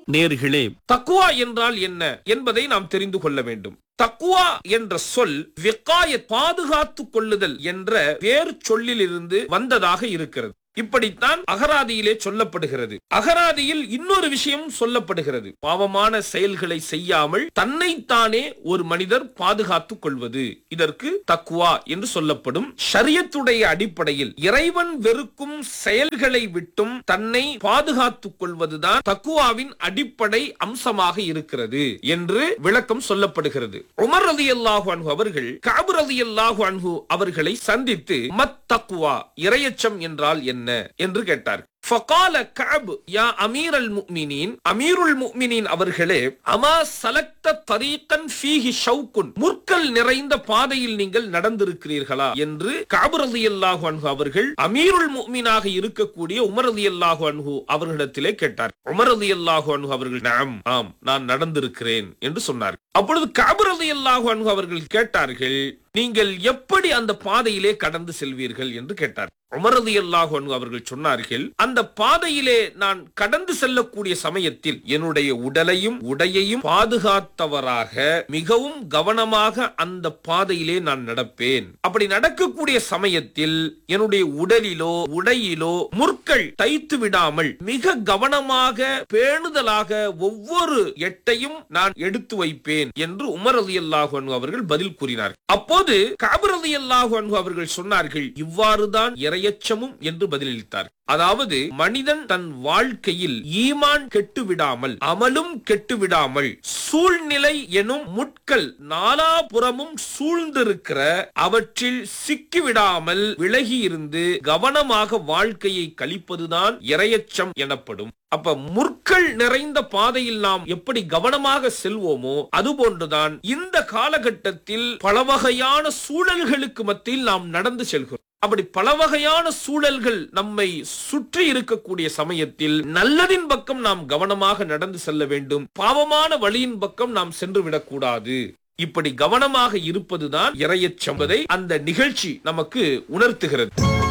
நேர்களே தக்குவா என்றால் என்ன என்பதை நாம் தெரிந்து கொள்ள வேண்டும் தக்குவா என்ற சொல் வெக்காய பாதுகாத்துக் கொள்ளுதல் என்ற வேறு சொல்லிலிருந்து வந்ததாக இருக்கிறது இப்படித்தான் அகராதியிலே சொல்லப்படுகிறது அகராதியில் இன்னொரு விஷயம் சொல்லப்படுகிறது பாவமான செயல்களை செய்யாமல் தன்னைத்தானே ஒரு மனிதர் பாதுகாத்துக் கொள்வது இதற்கு தக்குவா என்று சொல்லப்படும் ஷரியத்துடைய அடிப்படையில் இறைவன் வெறுக்கும் செயல்களை விட்டும் தன்னை பாதுகாத்துக் கொள்வதுதான் தக்குவாவின் அடிப்படை அம்சமாக இருக்கிறது என்று விளக்கம் சொல்லப்படுகிறது உமர் ரதி அல்லாஹு அன்ஹு அவர்கள் காபு ரதி அல்லாஹு அன்ஹு அவர்களை சந்தித்து மத் தக்குவா இரையச்சம் என்றால் என்ன என்று கேட்டார் ஃபகால கஅப் யா அமீரல் முஃமினீன் அமீருல் முஃமினீன் அவர்களே அமா சலக்த தரீகன் ஃபீஹி ஷவுக்குன் முற்கள் நிறைந்த பாதையில் நீங்கள் நடந்திருக்கிறீர்களா என்று கஅப் ரலியல்லாஹு அன்ஹு அவர்கள் அமீருல் முஃமினாக இருக்கக்கூடிய உமர் ரலியல்லாஹு அன்ஹு அவர்களிடத்திலே கேட்டார் உமர் ரலியல்லாஹு அன்ஹு அவர்கள் நாம் ஆம் நான் நடந்திருக்கிறேன் என்று சொன்னார் அப்பொழுது கஅப் ரலியல்லாஹு அன்ஹு அவர்கள் கேட்டார்கள் நீங்கள் எப்படி அந்த பாதையிலே கடந்து செல்வீர்கள் என்று கேட்டார் உமரது அல்லாஹு அவர்கள் சொன்னார்கள் அந்த பாதையிலே நான் கடந்து செல்லக்கூடிய சமயத்தில் என்னுடைய உடலையும் உடையையும் பாதுகாத்தவராக மிகவும் கவனமாக அந்த பாதையிலே நான் நடப்பேன் அப்படி நடக்கக்கூடிய சமயத்தில் என்னுடைய உடலிலோ உடையிலோ முற்கள் தைத்து விடாமல் மிக கவனமாக பேணுதலாக ஒவ்வொரு எட்டையும் நான் எடுத்து வைப்பேன் என்று உமர் அலி அல்லாஹு அவர்கள் பதில் கூறினார் அப்போது காபர் அலி அல்லாஹு அவர்கள் சொன்னார்கள் இவ்வாறுதான் இரையச்சமும் என்று பதிலளித்தார் அதாவது மனிதன் தன் வாழ்க்கையில் ஈமான் கெட்டு விடாமல் அமலும் கெட்டு விடாமல் சூழ்நிலை எனும் முட்கள் நாலாபுறமும் சூழ்ந்திருக்கிற அவற்றில் சிக்கிவிடாமல் விலகி இருந்து கவனமாக வாழ்க்கையை கழிப்பதுதான் இரையச்சம் எனப்படும் அப்ப முற்கள் நிறைந்த பாதையில் நாம் எப்படி கவனமாக செல்வோமோ அதுபோன்றுதான் இந்த காலகட்டத்தில் பல வகையான சூழல்களுக்கு மத்தியில் நாம் நடந்து செல்கிறோம் அப்படி பல வகையான சூழல்கள் நம்மை சுற்றி இருக்கக்கூடிய சமயத்தில் நல்லதின் பக்கம் நாம் கவனமாக நடந்து செல்ல வேண்டும் பாவமான வழியின் பக்கம் நாம் சென்று விடக்கூடாது இப்படி கவனமாக இருப்பதுதான் இறையச்சம்பதை அந்த நிகழ்ச்சி நமக்கு உணர்த்துகிறது